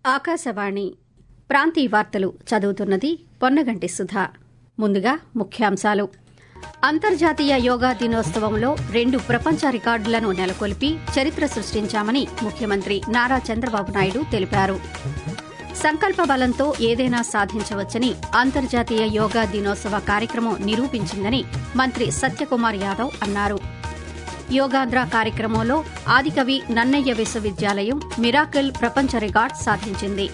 ఆకాశవాణి ప్రాంతీయ వార్తలు చదువుతున్నది పొన్నగంటి సుధా ముందుగా ముఖ్యాంశాలు అంతర్జాతీయ యోగా దినోత్సవంలో రెండు ప్రపంచ రికార్డులను నెలకొల్పి చరిత్ర సృష్టించామని ముఖ్యమంత్రి నారా చంద్రబాబు నాయుడు తెలిపారు సంకల్ప బలంతో ఏదైనా సాధించవచ్చని అంతర్జాతీయ యోగా దినోత్సవ కార్యక్రమం నిరూపించిందని మంత్రి సత్యకుమార్ యాదవ్ అన్నారు యోగాంధ్ర కార్యక్రమంలో ఆదికవి నన్నయ్య విశ్వవిద్యాలయం మిరాకిల్ ప్రపంచ రికార్డ్ సాధించింది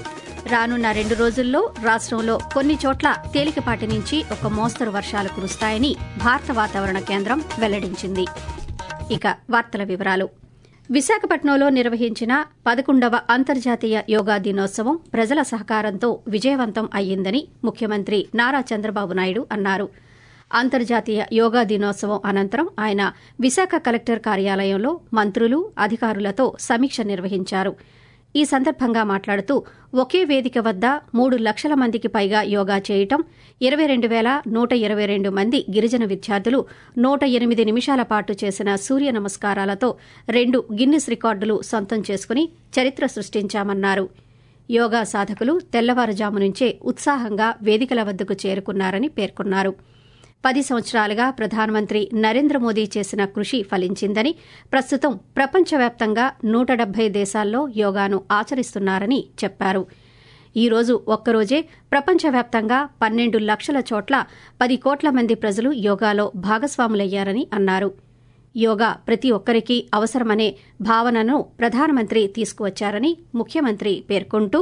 రానున్న రెండు రోజుల్లో రాష్టంలో కొన్ని చోట్ల తేలికపాటి నుంచి ఒక మోస్తరు వర్షాలు కురుస్తాయని భారత వాతావరణ కేంద్రం వెల్లడించింది ఇక వార్తల వివరాలు విశాఖపట్నంలో నిర్వహించిన పదకొండవ అంతర్జాతీయ యోగా దినోత్సవం ప్రజల సహకారంతో విజయవంతం అయ్యిందని ముఖ్యమంత్రి నారా చంద్రబాబు నాయుడు అన్నారు అంతర్జాతీయ యోగా దినోత్సవం అనంతరం ఆయన విశాఖ కలెక్టర్ కార్యాలయంలో మంత్రులు అధికారులతో సమీక్ష నిర్వహించారు ఈ సందర్భంగా మాట్లాడుతూ ఒకే వేదిక వద్ద మూడు లక్షల మందికి పైగా యోగా చేయటం ఇరవై రెండు వేల నూట ఇరవై రెండు మంది గిరిజన విద్యార్థులు నూట ఎనిమిది నిమిషాల పాటు చేసిన సూర్య నమస్కారాలతో రెండు గిన్నిస్ రికార్డులు సొంతం చేసుకుని చరిత్ర సృష్టించామన్నారు యోగా సాధకులు తెల్లవారుజాము నుంచే ఉత్సాహంగా వేదికల వద్దకు చేరుకున్నారని పేర్కొన్నారు పది సంవత్సరాలుగా ప్రధానమంత్రి నరేంద్ర మోదీ చేసిన కృషి ఫలించిందని ప్రస్తుతం ప్రపంచవ్యాప్తంగా నూట డెబ్బై దేశాల్లో యోగాను ఆచరిస్తున్నారని చెప్పారు ఈ రోజు ఒక్కరోజే ప్రపంచవ్యాప్తంగా పన్నెండు లక్షల చోట్ల పది కోట్ల మంది ప్రజలు యోగాలో భాగస్వాములయ్యారని అన్నారు యోగా ప్రతి ఒక్కరికి అవసరమనే భావనను ప్రధానమంత్రి తీసుకువచ్చారని ముఖ్యమంత్రి పేర్కొంటూ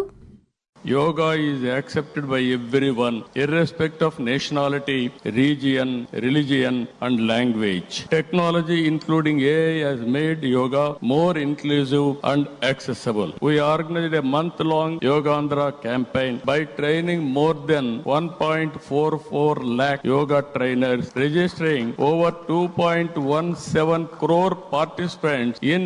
Yoga is accepted by everyone, irrespective of nationality, region, religion, and language. Technology, including AI, has made yoga more inclusive and accessible. We organized a month long Yogandhra campaign by training more than 1.44 lakh yoga trainers, registering over 2.17 crore participants in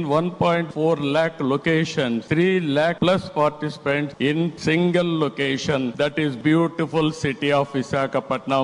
1.4 lakh locations, 3 lakh plus participants in single single location that is beautiful city of Visakhapatnam.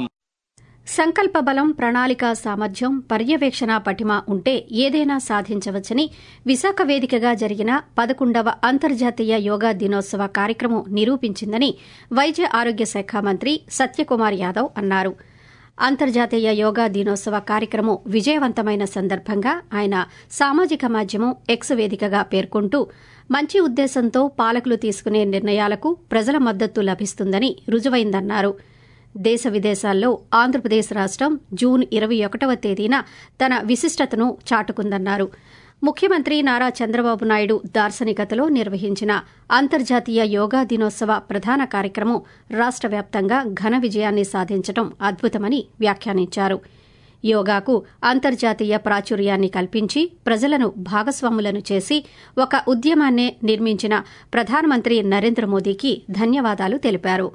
సంకల్ప బలం ప్రణాళిక సామర్థ్యం పర్యవేక్షణ పటిమ ఉంటే ఏదైనా సాధించవచ్చని విశాఖ వేదికగా జరిగిన పదకొండవ అంతర్జాతీయ యోగా దినోత్సవ కార్యక్రమం నిరూపించిందని వైద్య ఆరోగ్య శాఖ మంత్రి సత్యకుమార్ యాదవ్ అన్నారు అంతర్జాతీయ యోగా దినోత్సవ కార్యక్రమం విజయవంతమైన సందర్భంగా ఆయన సామాజిక మాధ్యమం ఎక్స్ వేదికగా పేర్కొంటూ మంచి ఉద్దేశంతో పాలకులు తీసుకునే నిర్ణయాలకు ప్రజల మద్దతు లభిస్తుందని రుజువైందన్నారు దేశ విదేశాల్లో ఆంధ్రప్రదేశ్ రాష్టం జూన్ ఇరవై ఒకటవ తేదీన తన విశిష్టతను చాటుకుందన్నారు ముఖ్యమంత్రి నారా చంద్రబాబు నాయుడు దార్శనికతలో నిర్వహించిన అంతర్జాతీయ యోగా దినోత్సవ ప్రధాన కార్యక్రమం రాష్ట వ్యాప్తంగా ఘన విజయాన్ని సాధించడం అద్భుతమని వ్యాఖ్యానించారు యోగాకు అంతర్జాతీయ ప్రాచుర్యాన్ని కల్పించి ప్రజలను భాగస్వాములను చేసి ఒక ఉద్యమాన్నే నిర్మించిన ప్రధానమంత్రి నరేంద్ర మోదీకి ధన్యవాదాలు తెలిపారు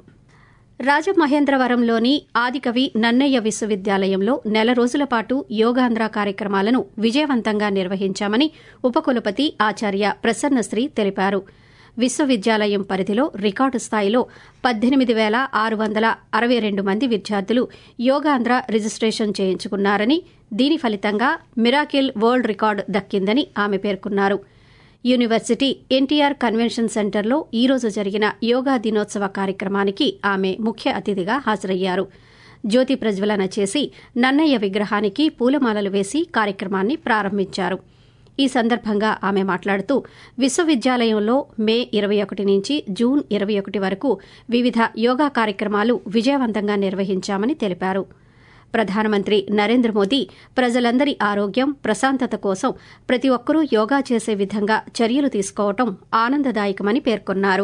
రాజమహేంద్రవరంలోని ఆదికవి నన్నయ్య విశ్వవిద్యాలయంలో నెల రోజుల పాటు యోగాంధ్ర కార్యక్రమాలను విజయవంతంగా నిర్వహించామని ఉపకులపతి ఆచార్య ప్రసన్నశ్రీ తెలిపారు విశ్వవిద్యాలయం పరిధిలో రికార్డు స్థాయిలో పద్దెనిమిది వేల ఆరు వందల అరవై రెండు మంది విద్యార్థులు యోగాంధ్ర రిజిస్ట్రేషన్ చేయించుకున్నారని దీని ఫలితంగా మిరాకిల్ వరల్డ్ రికార్డు దక్కిందని ఆమె పేర్కొన్నారు యూనివర్సిటీ ఎన్టీఆర్ కన్వెన్షన్ సెంటర్లో ఈ రోజు జరిగిన యోగా దినోత్సవ కార్యక్రమానికి ఆమె ముఖ్య అతిథిగా హాజరయ్యారు జ్యోతి ప్రజ్వలన చేసి నన్నయ్య విగ్రహానికి పూలమాలలు వేసి కార్యక్రమాన్ని ప్రారంభించారు ఈ సందర్భంగా ఆమె మాట్లాడుతూ విశ్వవిద్యాలయంలో మే ఇరవై ఒకటి నుంచి జూన్ ఇరవై ఒకటి వరకు వివిధ యోగా కార్యక్రమాలు విజయవంతంగా నిర్వహించామని తెలిపారు ప్రధానమంత్రి నరేంద్ర మోదీ ప్రజలందరి ఆరోగ్యం ప్రశాంతత కోసం ప్రతి ఒక్కరూ యోగా చేసే విధంగా చర్యలు తీసుకోవటం ఆనందదాయకమని పేర్కొన్నారు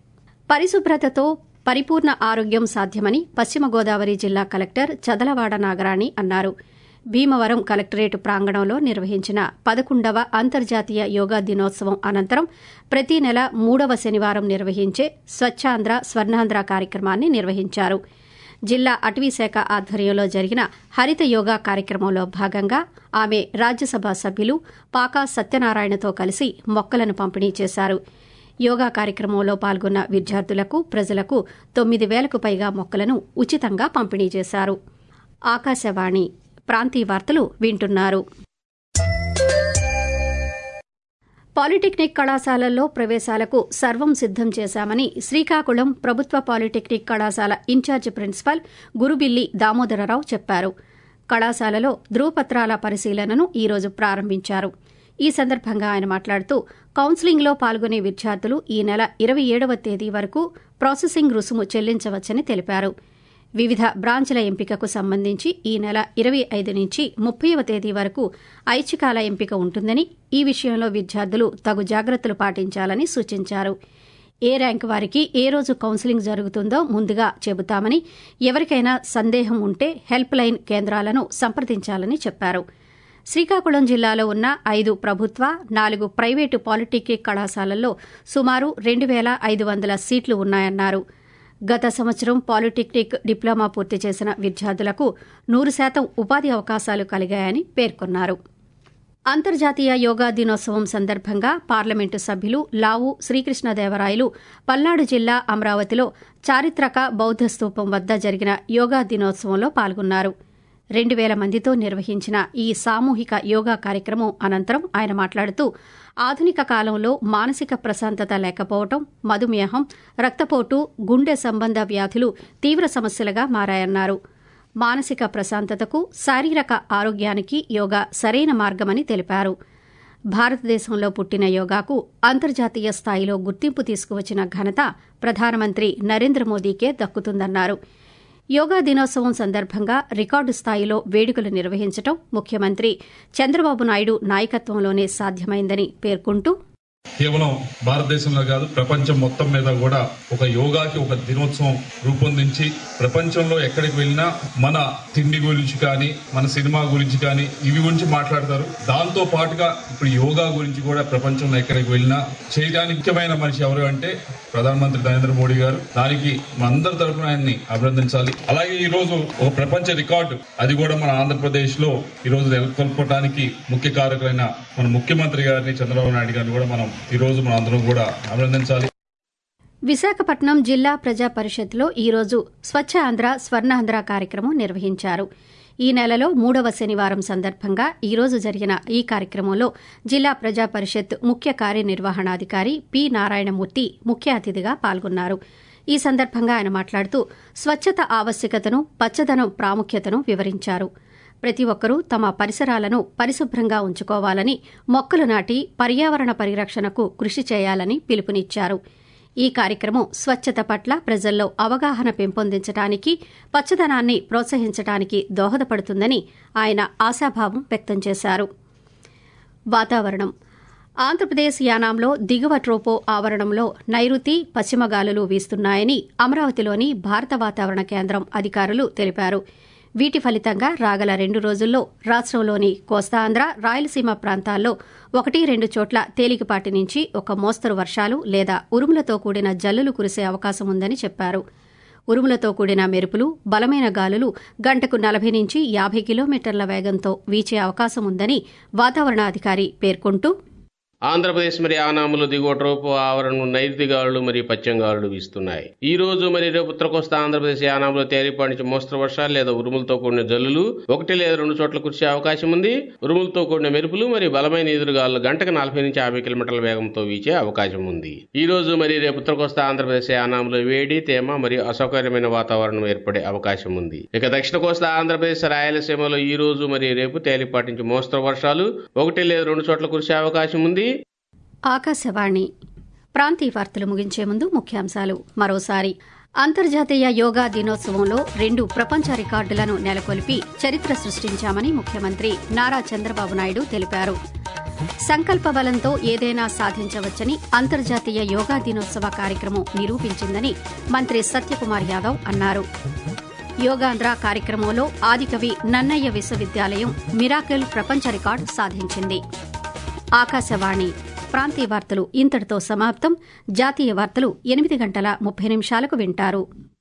పరిశుభ్రతతో పరిపూర్ణ ఆరోగ్యం సాధ్యమని పశ్చిమ గోదావరి జిల్లా కలెక్టర్ చదలవాడ నాగరాణి అన్నారు భీమవరం కలెక్టరేట్ ప్రాంగణంలో నిర్వహించిన పదకొండవ అంతర్జాతీయ యోగా దినోత్సవం అనంతరం ప్రతి నెల మూడవ శనివారం నిర్వహించే స్వచ్ఛాంధ్ర స్వర్ణాంధ్ర కార్యక్రమాన్ని నిర్వహించారు జిల్లా అటవీశాఖ ఆధ్వర్యంలో జరిగిన హరిత యోగా కార్యక్రమంలో భాగంగా ఆమె రాజ్యసభ సభ్యులు పాకా సత్యనారాయణతో కలిసి మొక్కలను పంపిణీ చేశారు యోగా కార్యక్రమంలో పాల్గొన్న విద్యార్థులకు ప్రజలకు తొమ్మిది వేలకు పైగా మొక్కలను ఉచితంగా పంపిణీ చేశారు ఆకాశవాణి ప్రాంతీయ వార్తలు వింటున్నారు పాలిటెక్నిక్ కళాశాలల్లో ప్రవేశాలకు సర్వం సిద్దం చేశామని శ్రీకాకుళం ప్రభుత్వ పాలిటెక్నిక్ కళాశాల ఇన్ఛార్జి ప్రిన్సిపల్ గురుబిల్లి దామోదరరావు చెప్పారు కళాశాలలో ధృవపత్రాల పరిశీలనను ఈరోజు ప్రారంభించారు ఈ సందర్భంగా ఆయన మాట్లాడుతూ కౌన్సిలింగ్లో పాల్గొనే విద్యార్థులు ఈ నెల ఇరవై ఏడవ తేదీ వరకు ప్రాసెసింగ్ రుసుము చెల్లించవచ్చని తెలిపారు వివిధ బ్రాంచ్ల ఎంపికకు సంబంధించి ఈ నెల ఇరవై ఐదు నుంచి ముప్పైవ తేదీ వరకు ఐచ్ఛికాల ఎంపిక ఉంటుందని ఈ విషయంలో విద్యార్థులు తగు జాగ్రత్తలు పాటించాలని సూచించారు ఏ ర్యాంక్ వారికి ఏ రోజు కౌన్సిలింగ్ జరుగుతుందో ముందుగా చెబుతామని ఎవరికైనా సందేహం ఉంటే హెల్ప్ లైన్ కేంద్రాలను సంప్రదించాలని చెప్పారు శ్రీకాకుళం జిల్లాలో ఉన్న ఐదు ప్రభుత్వ నాలుగు ప్రైవేటు పాలిటెక్నిక్ కళాశాలల్లో సుమారు రెండు వేల ఐదు వందల సీట్లు ఉన్నాయన్నారు గత సంవత్సరం పాలిటెక్నిక్ డిప్లొమా పూర్తి చేసిన విద్యార్థులకు నూరు శాతం ఉపాధి అవకాశాలు కలిగాయని పేర్కొన్నారు అంతర్జాతీయ యోగా దినోత్సవం సందర్భంగా పార్లమెంటు సభ్యులు లావు శ్రీకృష్ణదేవరాయలు పల్నాడు జిల్లా అమరావతిలో చారిత్రక బౌద్ధ స్తూపం వద్ద జరిగిన యోగా దినోత్సవంలో పాల్గొన్నారు రెండు వేల మందితో నిర్వహించిన ఈ సామూహిక యోగా కార్యక్రమం అనంతరం ఆయన మాట్లాడుతూ ఆధునిక కాలంలో మానసిక ప్రశాంతత లేకపోవడం మధుమేహం రక్తపోటు గుండె సంబంధ వ్యాధులు తీవ్ర సమస్యలుగా మారాయన్నారు మానసిక ప్రశాంతతకు శారీరక ఆరోగ్యానికి యోగా సరైన మార్గమని తెలిపారు భారతదేశంలో పుట్టిన యోగాకు అంతర్జాతీయ స్థాయిలో గుర్తింపు తీసుకువచ్చిన ఘనత ప్రధానమంత్రి నరేంద్ర మోదీకే దక్కుతుందన్నారు యోగా దినోత్సవం సందర్భంగా రికార్డు స్థాయిలో వేడుకలు నిర్వహించడం ముఖ్యమంత్రి చంద్రబాబు నాయుడు నాయకత్వంలోనే సాధ్యమైందని పేర్కొంటూ కేవలం భారతదేశంలో కాదు ప్రపంచం మొత్తం మీద కూడా ఒక యోగాకి ఒక దినోత్సవం రూపొందించి ప్రపంచంలో ఎక్కడికి వెళ్ళినా మన తిండి గురించి కానీ మన సినిమా గురించి కానీ ఇవి గురించి మాట్లాడతారు దాంతో పాటుగా ఇప్పుడు యోగా గురించి కూడా ప్రపంచంలో ఎక్కడికి వెళ్ళినా చేయడానికి ముఖ్యమైన మనిషి ఎవరు అంటే ప్రధానమంత్రి నరేంద్ర మోడీ గారు దానికి మన అందరి తరఫున ఆయన్ని అభినందించాలి అలాగే ఈ రోజు ఒక ప్రపంచ రికార్డు అది కూడా మన ఆంధ్రప్రదేశ్ లో ఈ రోజు నెలకొల్పడానికి ముఖ్య కారకులైన మన ముఖ్యమంత్రి గారిని చంద్రబాబు నాయుడు గారిని కూడా మనం ఈ రోజు మన అందరం కూడా అభినందించాలి విశాఖపట్నం జిల్లా ప్రజా పరిషత్లో ఈరోజు స్వచ్ఛ ఆంధ్ర స్వర్ణాంధ్ర కార్యక్రమం నిర్వహించారు ఈ నెలలో మూడవ శనివారం సందర్భంగా ఈరోజు జరిగిన ఈ కార్యక్రమంలో జిల్లా ప్రజా పరిషత్ ముఖ్య కార్యనిర్వహణాధికారి పి నారాయణమూర్తి ముఖ్య అతిథిగా పాల్గొన్నారు ఈ సందర్భంగా ఆయన మాట్లాడుతూ స్వచ్ఛత ఆవశ్యకతను పచ్చదనం ప్రాముఖ్యతను వివరించారు ప్రతి ఒక్కరూ తమ పరిసరాలను పరిశుభ్రంగా ఉంచుకోవాలని మొక్కలు నాటి పర్యావరణ పరిరక్షణకు కృషి చేయాలని పిలుపునిచ్చారు ఈ కార్యక్రమం స్వచ్ఛత పట్ల ప్రజల్లో అవగాహన పెంపొందించడానికి పచ్చదనాన్ని ప్రోత్సహించడానికి దోహదపడుతుందని ఆయన ఆశాభావం వ్యక్తం చేశారు వాతావరణం ఆంధ్రప్రదేశ్ యానాంలో దిగువ ట్రోపో ఆవరణంలో నైరుతి పశ్చిమ గాలులు వీస్తున్నాయని అమరావతిలోని భారత వాతావరణ కేంద్రం అధికారులు తెలిపారు వీటి ఫలితంగా రాగల రెండు రోజుల్లో రాష్ట్రంలోని కోస్తాంధ్ర రాయలసీమ ప్రాంతాల్లో ఒకటి రెండు చోట్ల తేలికపాటి నుంచి ఒక మోస్తరు వర్షాలు లేదా ఉరుములతో కూడిన జల్లులు కురిసే అవకాశం ఉందని చెప్పారు ఉరుములతో కూడిన మెరుపులు బలమైన గాలులు గంటకు నలభై నుంచి యాభై కిలోమీటర్ల వేగంతో వీచే అవకాశం ఉందని వాతావరణాధికారి పేర్కొంటూ ఆంధ్రప్రదేశ్ మరి ఆనాములు దిగువ ట్రోపు ఆవరణం నైరుతి గాలులు మరియు పశ్చిమ గాలులు వీస్తున్నాయి ఈ రోజు మరి రేపు ఉత్తర కోస్తా ఆంధ్రప్రదేశ్ యానాములో తేలిపాటి నుంచి మోస్తరు వర్షాలు లేదా ఉరుములతో కూడిన జల్లులు ఒకటి లేదా రెండు చోట్ల కురిసే అవకాశం ఉంది ఉరుములతో కూడిన మెరుపులు మరియు బలమైన ఎదురుగాలు గంటకు నలభై నుంచి యాభై కిలోమీటర్ల వేగంతో వీచే అవకాశం ఉంది ఈ రోజు మరి రేపు ఉత్తర కోస్తా ఆంధ్రప్రదేశ్ యానాములో వేడి తేమ మరియు అసౌకర్యమైన వాతావరణం ఏర్పడే అవకాశం ఉంది ఇక దక్షిణ కోస్తా ఆంధ్రప్రదేశ్ రాయలసీమలో ఈ రోజు మరి రేపు తేలిపాటి నుంచి మోస్తరు వర్షాలు ఒకటి లేదా రెండు చోట్ల కురిసే అవకాశం ఉంది ఆకాశవాణి ప్రాంతీయ వార్తలు ముగించే ముందు ముఖ్యాంశాలు మరోసారి అంతర్జాతీయ యోగా దినోత్సవంలో రెండు ప్రపంచ రికార్డులను నెలకొల్పి చరిత్ర సృష్టించామని ముఖ్యమంత్రి నారా చంద్రబాబు నాయుడు తెలిపారు సంకల్ప బలంతో ఏదైనా సాధించవచ్చని అంతర్జాతీయ యోగా దినోత్సవ కార్యక్రమం నిరూపించిందని మంత్రి సత్యకుమార్ యాదవ్ అన్నారు యోగాంధ్ర కార్యక్రమంలో ఆదికవి నన్నయ్య విశ్వవిద్యాలయం మిరాకిల్ ప్రపంచ రికార్డు సాధించింది ఆకాశవాణి ప్రాంతీయ వార్తలు ఇంతటితో సమాప్తం జాతీయ వార్తలు ఎనిమిది గంటల ముప్పై నిమిషాలకు వింటారు